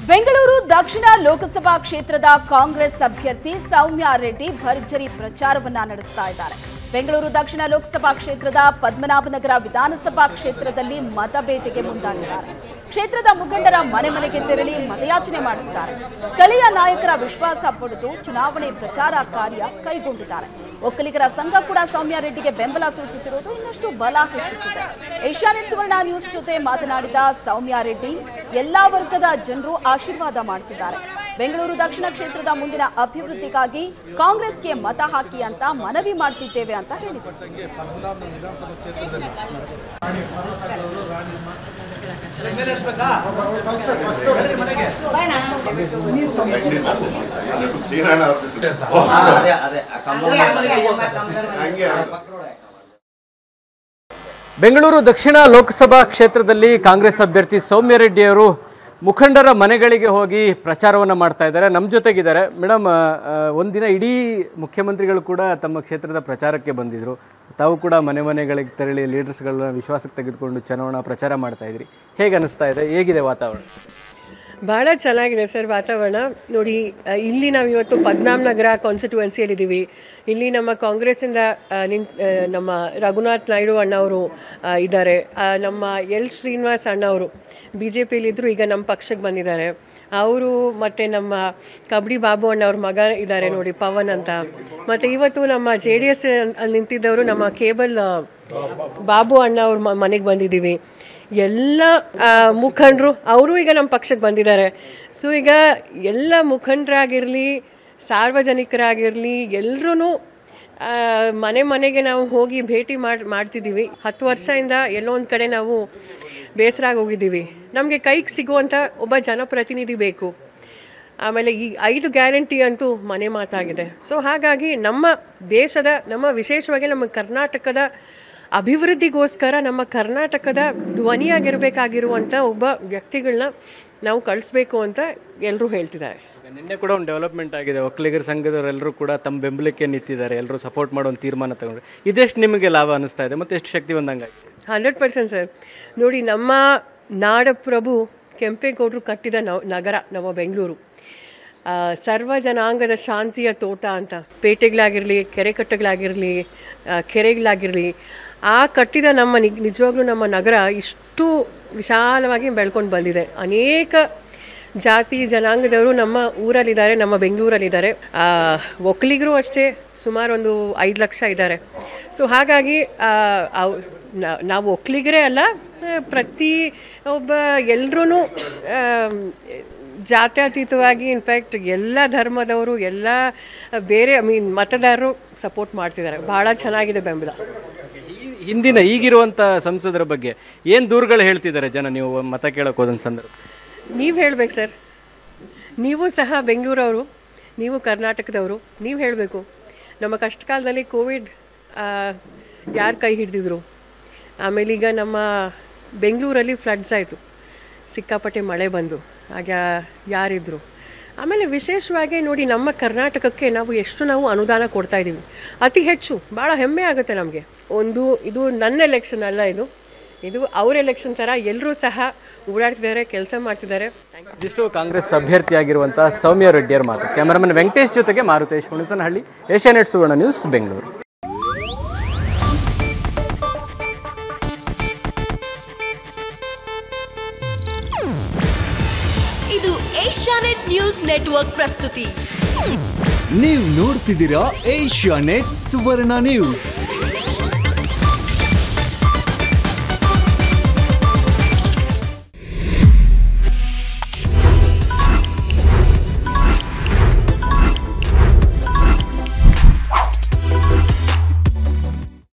ಬೆಂಗಳೂರು ದಕ್ಷಿಣ ಲೋಕಸಭಾ ಕ್ಷೇತ್ರದ ಕಾಂಗ್ರೆಸ್ ಅಭ್ಯರ್ಥಿ ಸೌಮ್ಯ ರೆಡ್ಡಿ ಭರ್ಜರಿ ಪ್ರಚಾರವನ್ನ ನಡೆಸ್ತಾ ಇದ್ದಾರೆ ಬೆಂಗಳೂರು ದಕ್ಷಿಣ ಲೋಕಸಭಾ ಕ್ಷೇತ್ರದ ಪದ್ಮನಾಭನಗರ ವಿಧಾನಸಭಾ ಕ್ಷೇತ್ರದಲ್ಲಿ ಮತಬೇಟೆಗೆ ಮುಂದಾಗಿದ್ದಾರೆ ಕ್ಷೇತ್ರದ ಮುಖಂಡರ ಮನೆ ಮನೆಗೆ ತೆರಳಿ ಮತಯಾಚನೆ ಮಾಡುತ್ತಿದ್ದಾರೆ ಸ್ಥಳೀಯ ನಾಯಕರ ವಿಶ್ವಾಸ ಪಡೆದು ಚುನಾವಣೆ ಪ್ರಚಾರ ಕಾರ್ಯ ಕೈಗೊಂಡಿದ್ದಾರೆ ಒಕ್ಕಲಿಗರ ಸಂಘ ಕೂಡ ಸೌಮ್ಯ ರೆಡ್ಡಿಗೆ ಬೆಂಬಲ ಸೂಚಿಸಿರುವುದು ಇನ್ನಷ್ಟು ಬಲ ಹೆಚ್ಚಿಸಿದೆ ಏಷ್ಯಾನೆಟ್ ಸುವರ್ಣ ನ್ಯೂಸ್ ಜೊತೆ ಮಾತನಾಡಿದ ಸೌಮ್ಯ ರೆಡ್ಡಿ ಎಲ್ಲಾ ವರ್ಗದ ಜನರು ಆಶೀರ್ವಾದ ಮಾಡುತ್ತಿದ್ದಾರೆ ಬೆಂಗಳೂರು ದಕ್ಷಿಣ ಕ್ಷೇತ್ರದ ಮುಂದಿನ ಅಭಿವೃದ್ಧಿಗಾಗಿ ಕಾಂಗ್ರೆಸ್ಗೆ ಮತ ಹಾಕಿ ಅಂತ ಮನವಿ ಮಾಡ್ತಿದ್ದೇವೆ ಅಂತ ಹೇಳಿದರು ಸೀನಣ್ಣ ಅದೇ ಅದೇ ಆ ಕಂಬ ಹಂಗೆ ಬೆಂಗಳೂರು ದಕ್ಷಿಣ ಲೋಕಸಭಾ ಕ್ಷೇತ್ರದಲ್ಲಿ ಕಾಂಗ್ರೆಸ್ ಅಭ್ಯರ್ಥಿ ಸೌಮ್ಯ ರೆಡ್ಡಿ ಅವರು ಮುಖಂಡರ ಮನೆಗಳಿಗೆ ಹೋಗಿ ಪ್ರಚಾರವನ್ನು ಮಾಡ್ತಾ ಇದ್ದಾರೆ ನಮ್ಮ ಜೊತೆಗಿದ್ದಾರೆ ಮೇಡಮ್ ಒಂದಿನ ಇಡೀ ಮುಖ್ಯಮಂತ್ರಿಗಳು ಕೂಡ ತಮ್ಮ ಕ್ಷೇತ್ರದ ಪ್ರಚಾರಕ್ಕೆ ಬಂದಿದ್ರು ತಾವು ಕೂಡ ಮನೆ ಮನೆಗಳಿಗೆ ತೆರಳಿ ಲೀಡರ್ಸ್ಗಳನ್ನ ವಿಶ್ವಾಸಕ್ಕೆ ತೆಗೆದುಕೊಂಡು ಚುನಾವಣಾ ಪ್ರಚಾರ ಮಾಡ್ತಾ ಇದ್ರಿ ಹೇಗೆ ಅನಿಸ್ತಾ ಇದೆ ಹೇಗಿದೆ ವಾತಾವರಣ ಭಾಳ ಚೆನ್ನಾಗಿದೆ ಸರ್ ವಾತಾವರಣ ನೋಡಿ ಆ, ಇಲ್ಲಿ ನಾವು ಇವತ್ತು ಪದ್ಮನಾಭ ನಗರ ಕಾನ್ಸ್ಟಿಟ್ಯುವೆನ್ಸಿಯಲ್ಲಿದ್ದೀವಿ ಇಲ್ಲಿ ನಮ್ಮ ಕಾಂಗ್ರೆಸ್ಸಿಂದ ಆ, ನಿನ್ ಆ, ನಮ್ಮ ರಘುನಾಥ್ ನಾಯ್ಡು ಅಣ್ಣವರು ಆ, ಇದ್ದಾರೆ ಆ, ನಮ್ಮ ಎಲ್ ಶ್ರೀನಿವಾಸ್ ಅಣ್ಣವರು ಬಿ ಜೆ ಪಿಲಿದ್ದರು ಈಗ ನಮ್ಮ ಪಕ್ಷಕ್ಕೆ ಬಂದಿದ್ದಾರೆ ಅವರು ಮತ್ತು ನಮ್ಮ ಕಬಡ್ಡಿ ಬಾಬು ಅಣ್ಣವ್ರ ಮಗ ಇದ್ದಾರೆ ನೋಡಿ ಪವನ್ ಅಂತ ಮತ್ತು ಇವತ್ತು ನಮ್ಮ ಜೆ ಡಿ ಎಸ್ ನಿಂತಿದ್ದವರು ನಮ್ಮ ಕೇಬಲ್ ಆ, ಬಾಬು ಅಣ್ಣ ಅವ್ರ ಮ ಮನೆಗೆ ಬಂದಿದ್ದೀವಿ ಎಲ್ಲ ಆ, ಮುಖಂಡರು ಅವರು ಈಗ ನಮ್ಮ ಪಕ್ಷಕ್ಕೆ ಬಂದಿದ್ದಾರೆ ಸೊ ಈಗ ಎಲ್ಲ ಮುಖಂಡರಾಗಿರಲಿ ಸಾರ್ವಜನಿಕರಾಗಿರಲಿ ಎಲ್ಲರೂ ಮನೆ ಮನೆಗೆ ನಾವು ಹೋಗಿ ಭೇಟಿ ಮಾಡಿ ಮಾಡ್ತಿದ್ದೀವಿ ಹತ್ತು ವರ್ಷದಿಂದ ಎಲ್ಲೋ ಒಂದು ಕಡೆ ನಾವು ಬೇಸರ ಆಗಿ ಹೋಗಿದ್ದೀವಿ ನಮಗೆ ಕೈಗೆ ಸಿಗುವಂಥ ಒಬ್ಬ ಜನಪ್ರತಿನಿಧಿ ಬೇಕು ಆಮೇಲೆ ಈ ಐದು ಗ್ಯಾರಂಟಿ ಅಂತೂ ಮನೆ ಮಾತಾಗಿದೆ ಸೊ ಹಾಗಾಗಿ ನಮ್ಮ ದೇಶದ ನಮ್ಮ ವಿಶೇಷವಾಗಿ ನಮ್ಮ ಕರ್ನಾಟಕದ ಅಭಿವೃದ್ಧಿಗೋಸ್ಕರ ನಮ್ಮ ಕರ್ನಾಟಕದ ಧ್ವನಿಯಾಗಿರಬೇಕಾಗಿರುವಂಥ ಒಬ್ಬ ವ್ಯಕ್ತಿಗಳನ್ನ ನಾವು ಕಳಿಸ್ಬೇಕು ಅಂತ ಎಲ್ಲರೂ ಹೇಳ್ತಿದ್ದಾರೆ ಈಗ ನಿನ್ನೆ ಕೂಡ ಒಂದು ಡೆವಲಪ್ಮೆಂಟ್ ಆಗಿದೆ ಒಕ್ಕಲಿಗರ ಸಂಘದವರೆಲ್ಲರೂ ಕೂಡ ತಮ್ಮ ಬೆಂಬಲಕ್ಕೆ ನಿಂತಿದ್ದಾರೆ ಎಲ್ಲರೂ ಸಪೋರ್ಟ್ ಮಾಡೋ ಒಂದು ತೀರ್ಮಾನ ತಗೊಂಡ್ರು ಇದೆಷ್ಟು ನಿಮಗೆ ಲಾಭ ಅನಿಸ್ತಾ ಇದೆ ಮತ್ತು ಎಷ್ಟು ಶಕ್ತಿ ಬಂದಂಗೆ ಹಂಡ್ರೆಡ್ ಪರ್ಸೆಂಟ್ ಸರ್ ನೋಡಿ ನಮ್ಮ ನಾಡಪ್ರಭು ಕೆಂಪೇಗೌಡರು ಕಟ್ಟಿದ ನವ ನಗರ ನಮ್ಮ ಬೆಂಗಳೂರು ಆ, ಸರ್ವ ಜನಾಂಗದ ಶಾಂತಿಯ ತೋಟ ಅಂತ ಪೇಟೆಗಳಾಗಿರಲಿ ಕೆರೆಕಟ್ಟೆಗಳಾಗಿರಲಿ ಆ, ಕೆರೆಗಳಾಗಿರಲಿ ಆ ಕಟ್ಟಿದ ನಮ್ಮ ನಿ ನಿಜವಾಗ್ಲೂ ನಮ್ಮ ನಗರ ಇಷ್ಟು ವಿಶಾಲವಾಗಿ ಬೆಳ್ಕೊಂಡು ಬಂದಿದೆ ಅನೇಕ ಜಾತಿ ಜನಾಂಗದವರು ನಮ್ಮ ಊರಲ್ಲಿದ್ದಾರೆ ನಮ್ಮ ಬೆಂಗಳೂರಲ್ಲಿದ್ದಾರೆ ಆ, ಒಕ್ಕಲಿಗರು ಅಷ್ಟೇ ಸುಮಾರು ಒಂದು ಐದು ಲಕ್ಷ ಇದ್ದಾರೆ ಸೊ ಹಾಗಾಗಿ ಆ, ಅವ್- ನಾ- ನಾವು ಒಕ್ಕಲಿಗರೇ ಅಲ್ಲ ಆ, ಪ್ರತಿ ಒಬ್ಬ ಎಲ್ಲರೂ ಜಾತ್ಯತೀತವಾಗಿ ಇನ್ಫ್ಯಾಕ್ಟ್ ಎಲ್ಲ ಧರ್ಮದವರು ಎಲ್ಲ ಬೇರೆ ಐ ಮೀನ್ ಮತದಾರರು ಸಪೋರ್ಟ್ ಮಾಡ್ತಿದ್ದಾರೆ ಭಾಳ ಚೆನ್ನಾಗಿದೆ ಬೆಂಬಲ ಈ- ಹಿಂದಿನ ಈಗಿರುವಂಥ ಸಂಸದರ ಬಗ್ಗೆ ಏನು ದೂರುಗಳು ಹೇಳ್ತಿದ್ದಾರೆ ಜನ ನೀವು ಮತ ಕೇಳಕ್ಕೆ ಹೋದಂಥ ಸಂದರ್ಭ ನೀವು ಹೇಳ್ಬೇಕು ಸರ್ ನೀವು ಸಹ ಬೆಂಗಳೂರವರು ನೀವು ಕರ್ನಾಟಕದವರು ನೀವು ಹೇಳಬೇಕು ನಮ್ಮ ಕಷ್ಟ ಕಾಲದಲ್ಲಿ ಕೋವಿಡ್ ಯಾರು ಕೈ ಹಿಡಿದಿದ್ರು ಆಮೇಲೆ ಈಗ ನಮ್ಮ ಬೆಂಗಳೂರಲ್ಲಿ ಫ್ಲಡ್ಸ್ ಆಯಿತು ಸಿಕ್ಕಾಪಟ್ಟೆ ಮಳೆ ಬಂದು ಆಗ ಯಾರಿದ್ರು ಆಮೇಲೆ ವಿಶೇಷವಾಗಿ ನೋಡಿ ನಮ್ಮ ಕರ್ನಾಟಕಕ್ಕೆ ನಾವು ಎಷ್ಟು ನಾವು ಅನುದಾನ ಕೊಡ್ತಾ ಇದ್ದೀವಿ ಅತಿ ಹೆಚ್ಚು ಭಾಳ ಹೆಮ್ಮೆ ಆಗುತ್ತೆ ನಮಗೆ ಒಂದು ಇದು ನನ್ನ ಎಲೆಕ್ಷನ್ ಅಲ್ಲ ಇದು ಇದು ಅವ್ರ ಎಲೆಕ್ಷನ್ ಥರ ಎಲ್ಲರೂ ಸಹ ಓಡಾಡ್ತಿದ್ದಾರೆ ಕೆಲಸ ಮಾಡ್ತಿದ್ದಾರೆ ಇದಿಷ್ಟು ಕಾಂಗ್ರೆಸ್ ಅಭ್ಯರ್ಥಿಯಾಗಿರುವಂಥ ಸೌಮ್ಯ ರೆಡ್ಡಿಯರ ಮಾತು ಕ್ಯಾಮರಾಮನ್ ವೆಂಕಟೇಶ್ ಜೊತೆಗೆ ಮಾರುತೇಶ್ ಹುಣಸನಹಳ್ಳಿ ಏಷ್ಯಾನೆಟ್ ಸುವರ್ಣ ನ್ಯೂಸ್ ಬೆಂಗಳೂರು ಇದು ಏಷ್ಯಾನೆಟ್ ನ್ಯೂಸ್ ನೆಟ್ವರ್ಕ್ ಪ್ರಸ್ತುತಿ ನೀವು ನೋಡ್ತಿದ್ದೀರಾ ಏಷ್ಯಾ ನೆಟ್ ಸುವರ್ಣ ನ್ಯೂಸ್